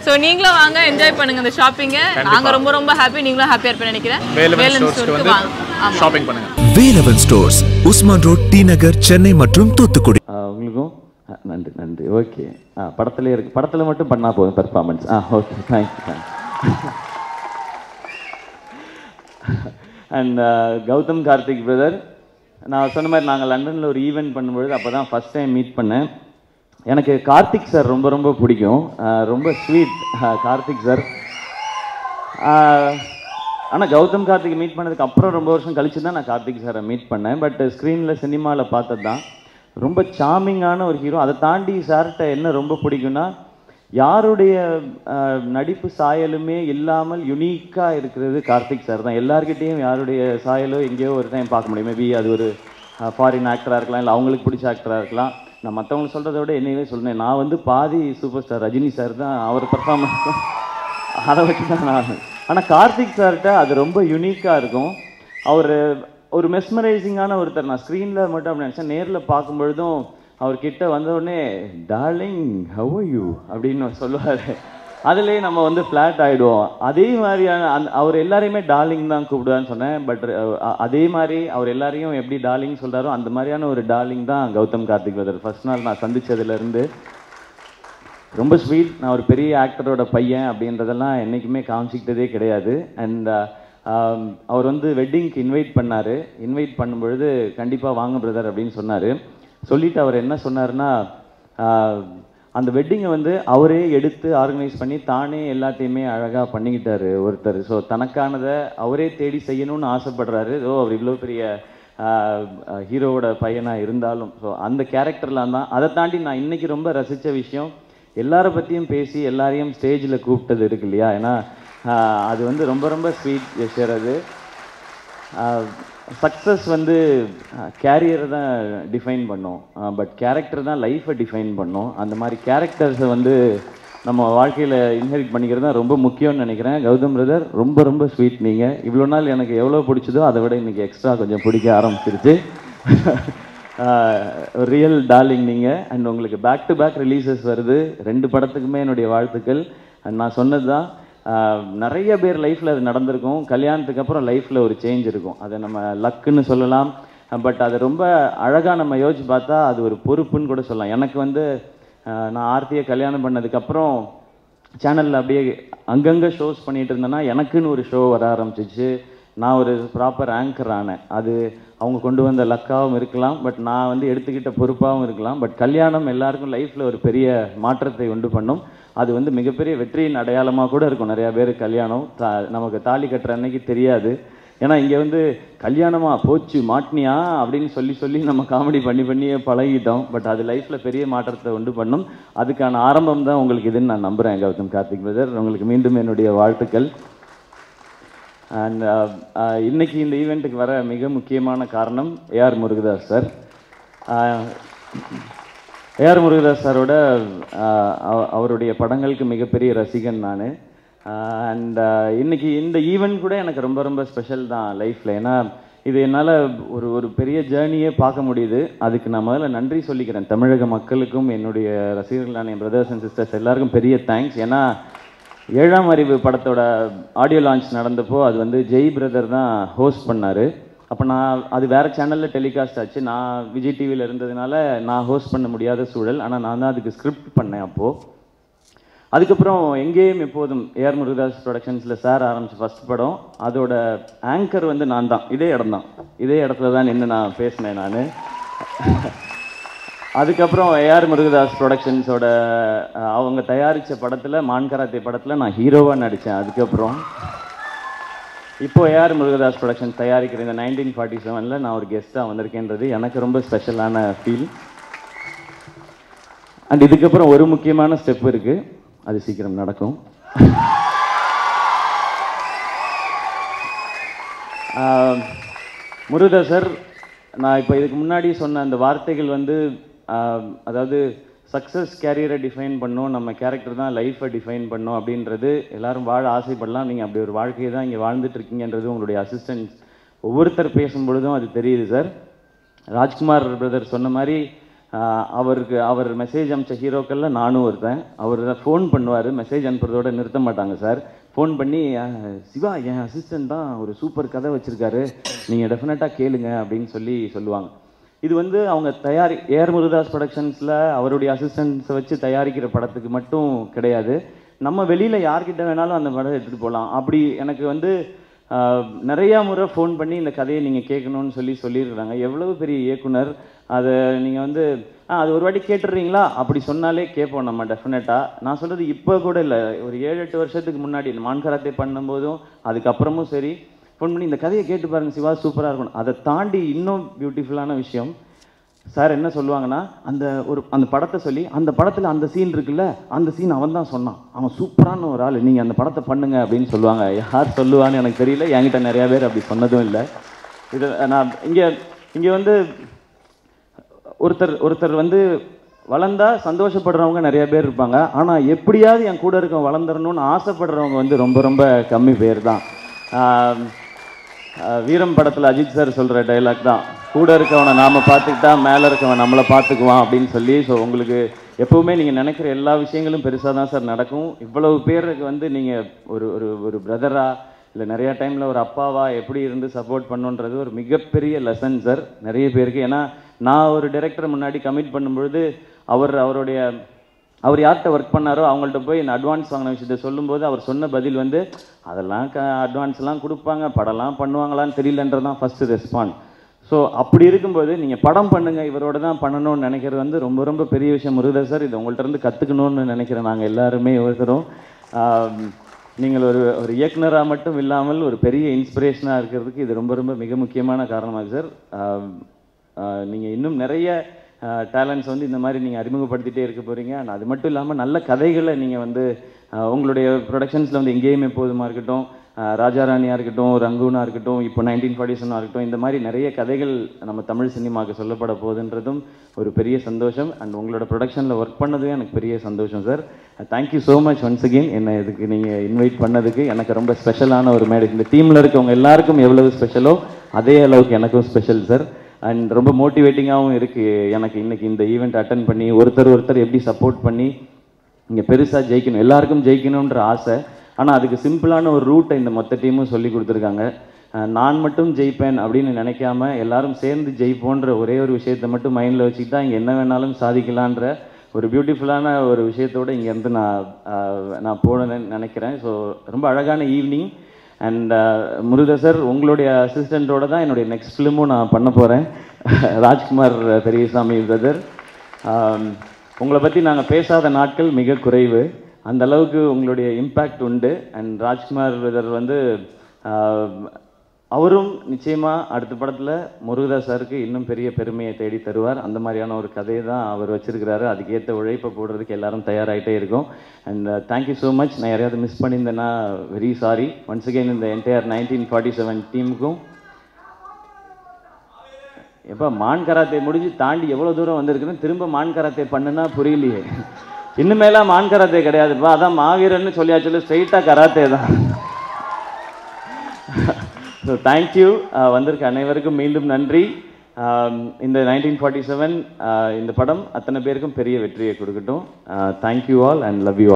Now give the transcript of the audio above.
so நீங்களும் வாங்க enjoy பண்ணுங்க இந்த ஷாப்பிங்கை நாங்க ரொம்ப ரொம்ப ஹாப்பி நீங்களும் ஹாப்பியா இருப்பேன்னு நினைக்கிறேன் வேலவன் வேலன் ஸ்டோர்ஸ்க்கு ஸ்டோருக்கு வந்து வாங்க ஆமா ஷாப்பிங் பண்ணுங்க Velavan stores Usman road T Nagar Chennai மற்றும் தூத்துக்குடி ஆ, உங்களுக்கும் ஆ, நன்றி நன்றி ஓகே ஆ படத்துல இருக்கு படத்தில் மட்டும் பண்ணால் போதும் performance ah okay thank you thanks and Gautham Karthik brother நான் சொன்ன மாதிரி நாங்கள் லண்டனில் ஒரு ஈவெண்ட் பண்ணும்பொழுது அப்போ தான் ஃபஸ்ட் டைம் மீட் பண்ணேன் எனக்கு கார்த்திக் சார் ரொம்ப ரொம்ப பிடிக்கும் ஆ, ரொம்ப ஸ்வீட் கார்த்திக் சார் ஆனால் கௌதம் கார்த்திக் மீட் பண்ணதுக்கு அப்புறம் ரொம்ப வருஷம் கழிச்சு தான் நான் கார்த்திக் சாரை மீட் பண்ணேன் பட் ஸ்க்ரீனில் சினிமாவில் பார்த்தது தான் ரொம்ப சாமிங்கான ஒரு ஹீரோ அதை தாண்டி சார்கிட்ட என்ன ரொம்ப பிடிக்கும்னா யாருடைய ஆஹ், நடிப்பு சாயலுமே இல்லாமல் யுனிக்காக இருக்கிறது கார்த்திக் சார் தான் எல்லார்கிட்டேயும் யாருடைய சாயலோ எங்கேயோ ஒரு டைம் பார்க்க முடியும் மேபி அது ஒரு ஃபாரின் ஆக்டராக இருக்கலாம் இல்லை அவங்களுக்கு பிடிச்ச ஆக்டராக இருக்கலாம் நான் மற்றவங்க சொல்கிறத விட என்னையவே சொல்றேன் நான் வந்து பாதி சூப்பர் ஸ்டார் ரஜினி சார் தான் அவர் பர்ஃபார்மன்ஸ் அதை வச்சு தான் நான் ஆனால் கார்த்திக் சார்கிட்ட அது ரொம்ப யூனிக்காக இருக்கும் அவர் ஒரு மெஸ்மரைசிங்கான ஒருத்தர் நான் ஸ்க்ரீனில் மட்டும் அப்படி நினச்சேன் நேரில் பார்க்கும்பொழுதும் அவர் கிட்ட வந்த உடனே டார்லிங் ஹவ் யூ அப்படின்னு சொல்லுவார் அதுலேயே நம்ம வந்து ஃப்ளாட் ஆகிடுவோம் அதே மாதிரியான அந்த அவர் எல்லாரையுமே டார்லிங் தான் கூப்பிடுவான்னு சொன்னேன் பட் அதே மாதிரி அவர் எல்லாரையும் எப்படி டார்லிங் சொல்கிறாரோ அந்த மாதிரியான ஒரு டார்லிங் தான் கௌதம் கார்த்திக் பிரதர் ஃபர்ஸ்ட் நாள் நான் சந்திச்சதுலேருந்து ரொம்ப ஸ்வீட் நான் ஒரு பெரிய ஆக்டரோட பையன் அப்படின்றதெல்லாம் என்றைக்குமே காமிச்சிக்கிட்டதே கிடையாது அண்ட் அவர் வந்து வெட்டிங்க்கு இன்வைட் பண்ணார் இன்வைட் பண்ணும்பொழுது கண்டிப்பாக வாங்க பிரதர் அப்படின்னு சொன்னார் சொல்லிட்டு அவர் என்ன சொன்னாருன்னா ஆஹ், அந்த வெட்டிங்கை வந்து அவரே எடுத்து ஆர்கனைஸ் பண்ணி தானே எல்லாத்தையுமே அழகாக பண்ணிக்கிட்டாரு ஒருத்தர் ஸோ தனக்கானதை அவரே தேடி செய்யணும்னு ஆசைப்படுறாரு ஓ அவர் இவ்வளோ பெரிய ஹீரோவோட பையனாக இருந்தாலும் ஸோ அந்த கேரக்டர்லாம் தான் அதை தாண்டி நான் இன்னைக்கு ரொம்ப ரசித்த விஷயம் எல்லார பற்றியும் பேசி எல்லாரையும் ஸ்டேஜில் கூப்பிட்டது இருக்கு இல்லையா ஏன்னா ஆஹ், அது வந்து ரொம்ப ரொம்ப ஸ்வீட் ஜெஸ்டர் அது சக்ஸஸ் வந்து கேரியரை தான் டிஃபைன் பண்ணும் பட் கேரக்டர் தான் லைஃப்பை டிஃபைன் பண்ணும் அந்த மாதிரி கேரக்டர்ஸை வந்து நம்ம வாழ்க்கையில் இன்ஹெரிட் பண்ணிக்கிறது தான் ரொம்ப முக்கியம்னு நினைக்கிறேன் கௌதம் பிரதர் ரொம்ப ரொம்ப ஸ்வீட் நீங்கள் இவ்வளோ நாள் எனக்கு எவ்வளோ பிடிச்சதோ அதை விட இன்னைக்கு எக்ஸ்ட்ரா கொஞ்சம் பிடிக்க ஆரம்பிச்சிருச்சு ரியல் டார்லிங் நீங்கள் அண்ட் உங்களுக்கு பேக் டு பேக் ரிலீசஸ் வருது ரெண்டு படத்துக்குமே என்னுடைய வாழ்த்துக்கள் அண்ட் நான் சொன்னது தான் நிறைய பேர் லைஃப்பில் அது நடந்திருக்கும் கல்யாணத்துக்கு அப்புறம் லைஃப்பில் ஒரு சேஞ்ச் இருக்கும் அதை நம்ம லக்குன்னு சொல்லலாம் பட் அது ரொம்ப அழகாக நம்ம யோசிச்சு பார்த்தா அது ஒரு பொறுப்புன்னு கூட சொல்லலாம் எனக்கு வந்து ஆஹ், நான் ஆர்த்தியை கல்யாணம் பண்ணதுக்கப்புறம் சேனலில் அப்படியே அங்கங்கே ஷோஸ் பண்ணிட்டு இருந்தேன்னா எனக்குன்னு ஒரு ஷோ வர ஆரம்பிச்சிச்சு நான் ஒரு ப்ராப்பர் ஆங்கர் ஆனேன் அது அவங்க கொண்டு வந்த லக்காவும் இருக்கலாம் பட் நான் வந்து எடுத்துக்கிட்ட பொறுப்பாகவும் இருக்கலாம் பட் கல்யாணம் எல்லாருக்கும் லைஃப்பில் ஒரு பெரிய மாற்றத்தை உண்டு பண்ணும் அது வந்து மிகப்பெரிய வெற்றியின் அடையாளமாக கூட இருக்கும் நிறையா பேர் கல்யாணம் தா நமக்கு தாலி கட்டுற அன்னைக்கு தெரியாது ஏன்னா இங்கே வந்து கல்யாணமா போச்சு மாட்டினியா அப்படின்னு சொல்லி சொல்லி நம்ம காமெடி பண்ணி பண்ணியே பழகிட்டோம் பட் அது லைஃப்பில் பெரிய மாற்றத்தை உண்டு பண்ணும் அதுக்கான ஆரம்பம் தான் உங்களுக்கு இதுன்னு நான் நம்புகிறேன் கௌதம் கார்த்திக் பிரதர் உங்களுக்கு மீண்டும் என்னுடைய வாழ்த்துக்கள் அண்ட் இன்னைக்கு இந்த ஈவெண்ட்டுக்கு வர மிக முக்கியமான காரணம் A R Murugadoss sir A R Murugadoss சாரோட ஆஹ், அவ- அவருடைய படங்களுக்கு மிகப்பெரிய ரசிகன் நான் அண்ட் இன்னைக்கு இந்த ஈவெண்ட் கூட எனக்கு ரொம்ப ரொம்ப ஸ்பெஷல் தான் லைஃப்பில் ஏன்னா இது என்னால் ஒரு ஒரு பெரிய ஜேர்னியே பார்க்க முடியுது அதுக்கு நான் முதல்ல நன்றி சொல்லிக்கிறேன் தமிழக மக்களுக்கும் என்னுடைய ரசிகர்களான என் பிரதர்ஸ் அண்ட் சிஸ்டர்ஸ் எல்லாருக்கும் பெரிய தேங்க்ஸ் ஏன்னா ஏழாம் அறிவு படத்தோட ஆடியோ லான்ச் நடந்தப்போ அது வந்து ஜெய் பிரதர் தான் ஹோஸ்ட் பண்ணார் அப்போ நான் அது வேற சேனலில் டெலிகாஸ்ட் ஆச்சு நான் விஜய் டிவியில் இருந்ததுனால நான் ஹோஸ்ட் பண்ண முடியாத சூழல் ஆனால் நான் தான் அதுக்கு ஸ்கிரிப்ட் பண்ணேன் அப்போது அதுக்கப்புறம் எங்கேயும் எப்போதும் ஏஆர் முருகதாஸ் ப்ரொடக்ஷன்ஸில் சார் ஆரம்பிச்ச ஃபர்ஸ்ட் படம் அதோட ஆங்கர் வந்து நான் தான் இதே இடம் தான் இதே இடத்துல தான் நின்று நான் பேசினேன் நான் அதுக்கப்புறம் ஏஆர் முருகதாஸ் ப்ரொடக்ஷன்ஸோட அஹ், அவங்க தயாரித்த படத்தில் மான்கராத்தே படத்தில் நான் ஹீரோவாக நடித்தேன் அதுக்கப்புறம் இப்போ ஏஆர் முருகதாஸ் ப்ரொடக்ஷன் தயாரிக்கிற இந்த நைன்டீன் ஃபார்ட்டி செவனில் நான் ஒரு கெஸ்ட்டாக வந்திருக்கேன்றது எனக்கு ரொம்ப ஸ்பெஷலான ஃபீல் அண்ட் இதுக்கப்புறம் ஒரு முக்கியமான ஸ்டெப் இருக்கு அது சீக்கிரம் நடக்கும் ஆஹ், முருகதாஸ் சார் நான் இப்போ இதுக்கு முன்னாடி சொன்ன அந்த வார்த்தைகள் வந்து ஆஹ், அதாவது சக்ஸஸ் கேரியரை டிஃபைன் பண்ணோம் நம்ம கேரக்டர் தான் லைஃப்பை டிஃபைன் பண்ணோம் அப்படின்றது எல்லாரும் வாழ ஆசைப்படலாம் நீங்கள் அப்படி ஒரு வாழ்க்கையை தான் இங்கே வாழ்ந்துட்டு இருக்கீங்கன்றது உங்களுடைய அசிஸ்டன்ஸ் ஒவ்வொருத்தர் பேசும் பொழுதும் அது தெரியுது சார் ராஜ்குமார் பிரதர் சொன்ன மாதிரி ஆஹ் அவருக்கு அவர் மெசேஜ் அனுப்பிச்ச ஹீரோக்கள்ல நானும் ஒருத்தன் அவர் ஃபோன் பண்ணுவார் மெசேஜ் அனுப்புறதோட நிறுத்த மாட்டாங்க சார் ஃபோன் பண்ணி "ஆஹ், சிவா என் அசிஸ்டன்ட் தான் ஒரு சூப்பர் கதை வச்சிருக்காரு நீங்கள் டெஃபினட்டாக கேளுங்க அப்படின்னு சொல்லி சொல்லுவாங்க இது வந்து அவங்க தயாரி ஏஆர் முருதாஸ் ப்ரொடக்ஷன்ஸில் அவருடைய அசிஸ்டன்ஸை வச்சு தயாரிக்கிற படத்துக்கு மட்டும் கிடையாது நம்ம வெளியில் யார்கிட்ட வேணாலும் அந்த படம் எடுத்துகிட்டு போகலாம் அப்படி எனக்கு வந்து ஆஹ், நிறையா முறை ஃபோன் பண்ணி இந்த கதையை நீங்கள் கேட்கணும்னு சொல்லி சொல்லியிருக்கிறாங்க எவ்வளவு பெரிய இயக்குனர் அதை நீங்கள் வந்து ஆ அது ஒரு வாட்டி கேட்டுடுறீங்களா அப்படி சொன்னாலே கேட்போம் நம்ம டெஃபினட்டாக நான் சொல்கிறது இப்போ கூட இல்லை ஒரு ஏழு எட்டு வருஷத்துக்கு முன்னாடி மான்கராத்தே பண்ணும்போதும் அதுக்கப்புறமும் சரி ஃபோன் பண்ணி இந்த கதையை கேட்டு பாருங்க சிவா சூப்பராக இருக்கணும் அதை தாண்டி இன்னும் பியூட்டிஃபுல்லான விஷயம் சார் என்ன சொல்லுவாங்கன்னா அந்த ஒரு அந்த படத்தை சொல்லி அந்த படத்தில் அந்த சீன் இருக்குல்ல அந்த சீன் அவன் தான் சொன்னான் அவன் சூப்பரான ஒரு ஆள் நீங்கள் அந்த படத்தை பண்ணுங்க அப்படின்னு சொல்லுவாங்க யார் சொல்லுவான்னு எனக்கு தெரியல என்கிட்ட நிறையா பேர் அப்படி சொன்னதும் இல்லை இது நான் இங்கே இங்கே வந்து ஒருத்தர் ஒருத்தர் வந்து வளர்ந்தா சந்தோஷப்படுறவங்க நிறைய பேர் இருப்பாங்க ஆனால் எப்படியாவது என் கூட இருக்கவன் வளர்ந்துடணும்னு ஆசைப்படுறவங்க வந்து ரொம்ப ரொம்ப கம்மி பேர் தான் ஆஹ் ஆஹ் வீரம் படத்தில் அஜித் சார் சொல்கிற டைலாக் தான் கூட இருக்கவனை நாம் பார்த்துக்கிட்டா மேலே இருக்கவன் நம்மளை பார்த்துக்குவான் அப்படின்னு சொல்லி ஸோ உங்களுக்கு எப்பவுமே நீங்கள் நினைக்கிற எல்லா விஷயங்களும் பெருசாக தான் சார் நடக்கும் இவ்வளவு பேருக்கு வந்து நீங்கள் ஒரு ஒரு ஒரு பிரதரா இல்லை நிறைய டைமில் ஒரு அப்பாவா எப்படி இருந்து சப்போர்ட் பண்ணுன்றது ஒரு மிகப்பெரிய லெசன் சார் நிறைய பேருக்கு ஏன்னா நான் ஒரு டைரக்டர் முன்னாடி கமிட் பண்ணும்பொழுது அவர் அவருடைய அவர் யார்கிட்ட ஒர்க் பண்ணாரோ அவங்கள்ட்ட போய் இந்த அட்வான்ஸ் வாங்கின விஷயத்த சொல்லும்போது அவர் சொன்ன பதில் வந்து அதெல்லாம் க அட்வான்ஸ்லாம் கொடுப்பாங்க படம்லாம் பண்ணுவாங்களான்னு தெரியலன்றது தான் ஃபஸ்ட்டு ரெஸ்பாண்ட் ஸோ அப்படி இருக்கும்போது நீங்கள் படம் பண்ணுங்க இவரோட தான் பண்ணணும்னு நினைக்கிறது வந்து ரொம்ப ரொம்ப பெரிய விஷயம் முருகதா சார் இது உங்கள்ட்ட இருந்து கற்றுக்கணும்னு நினைக்கிறேன் நாங்கள் எல்லாருமே இருக்கிறோம் ஆம், நீங்கள் ஒரு ஒரு இயக்குனராக மட்டும் இல்லாமல் ஒரு பெரிய இன்ஸ்பிரேஷனாக இருக்கிறதுக்கு இது ரொம்ப ரொம்ப மிக முக்கியமான காரணமாக சார் நீங்கள் இன்னும் நிறைய டேலண்ட்ஸ் வந்து இந்த மாதிரி நீங்கள் அறிமுகப்படுத்திட்டே இருக்க போகிறீங்க அண்ட் அது மட்டும் இல்லாமல் நல்ல கதைகளை நீங்கள் வந்து ஆஹ் உங்களுடைய ப்ரொடக்ஷன்ஸில் வந்து எங்கேயுமே போதுமா இருக்கட்டும் ஆஹ் ராஜாராணியாக இருக்கட்டும் ரங்கூனா இருக்கட்டும் இப்போ நைன்டீன் ஃபார்ட்டி இருக்கட்டும் இந்த மாதிரி நிறைய கதைகள் நம்ம தமிழ் சினிமாவுக்கு சொல்லப்பட போகுதுன்றதும் ஒரு பெரிய சந்தோஷம் அண்ட் உங்களோட ப்ரொடக்ஷனில் ஒர்க் பண்ணதும் எனக்கு பெரிய சந்தோஷம் sir thank you so much once again என்னை இதுக்கு நீங்கள் இன்வைட் பண்ணதுக்கு எனக்கு ரொம்ப ஸ்பெஷலான ஒரு மேடை இந்த டீமில் இருக்கவங்க எல்லாருக்கும் எவ்வளவு ஸ்பெஷலோ அதே அளவுக்கு எனக்கும் ஸ்பெஷல் சார் அண்ட் ரொம்ப மோட்டிவேட்டிங்காகவும் இருக்குது எனக்கு இன்னைக்கு இந்த ஈவெண்ட் அட்டன் பண்ணி ஒருத்தர் ஒருத்தர் எப்படி சப்போர்ட் பண்ணி இங்கே பெருசாக ஜெயிக்கணும் எல்லாருக்கும் ஜெயிக்கணுன்ற ஆசை ஆனால் அதுக்கு சிம்பிளான ஒரு ரூட்டை இந்த மொத்த டீமும் சொல்லி கொடுத்துருக்காங்க அஹ் நான் மட்டும் ஜெயிப்பேன் அப்படின்னு நினைக்காம எல்லாரும் சேர்ந்து ஜெயிப்போன்ற ஒரே ஒரு விஷயத்தை மட்டும் மைண்டில் வச்சுக்கிட்டா இங்கே என்ன வேணாலும் சாதிக்கலான்ற ஒரு பியூட்டிஃபுல்லான ஒரு விஷயத்தோட இங்கேருந்து நான் அஹ், நான் போகணும்னு நினைக்கிறேன் ஸோ ரொம்ப அழகான ஈவினிங் அண்ட் முருகா சார் உங்களுடைய அசிஸ்டண்ட்டோட தான் என்னுடைய நெக்ஸ்ட் ஃபிலிமும் நான் பண்ண போகிறேன் ராஜ்குமார் பெரியசாமி பிரதர் உங்களை பற்றி நாங்கள் பேசாத நாட்கள் மிக குறைவு அந்த அளவுக்கு உங்களுடைய இம்பேக்ட் உண்டு அண்ட் ராஜ்குமார் பிரதர் வந்து ஆஹ், அவரும் நிச்சயமாக அடுத்த படத்தில் முருகதாஸ் சாருக்கு இன்னும் பெரிய பெருமையை தேடி தருவார் அந்த மாதிரியான ஒரு கதையை தான் அவர் வச்சிருக்கிறாரு அதுக்கேற்ற உழைப்பை போடுறதுக்கு எல்லாரும் தயாராகிட்டே இருக்கோம் அண்ட் தேங்க்யூ ஸோ மச் நான் யாரையாவது மிஸ் பண்ணியிருந்தேன்னா வெரி சாரி ஒன்ஸ் அகெயின் இந்த என்டையர் நைன்டீன் ஃபார்ட்டி செவன் டீமுக்கும் எப்போ மான் கராத்தே முடிஞ்சு தாண்டி எவ்வளோ தூரம் வந்திருக்குன்னு திரும்ப மான் கராத்தே பண்ணுனா புரியலையே இன்னுமேலாம் மான் கராத்தே கிடையாதுப்பா அதான் மாவீரன்னு சொல்லியாச்சு ஸ்ட்ரைட்டாக கராத்தே தான் ஸோ தேங்க்யூ வந்திருக்க அனைவருக்கும் மீண்டும் நன்றி ஆம், இந்த நைன்டீன் ஃபார்ட்டி செவன் இந்த படம் அத்தனை பேருக்கும் பெரிய வெற்றியை கொடுக்கட்டும் thank you all and love you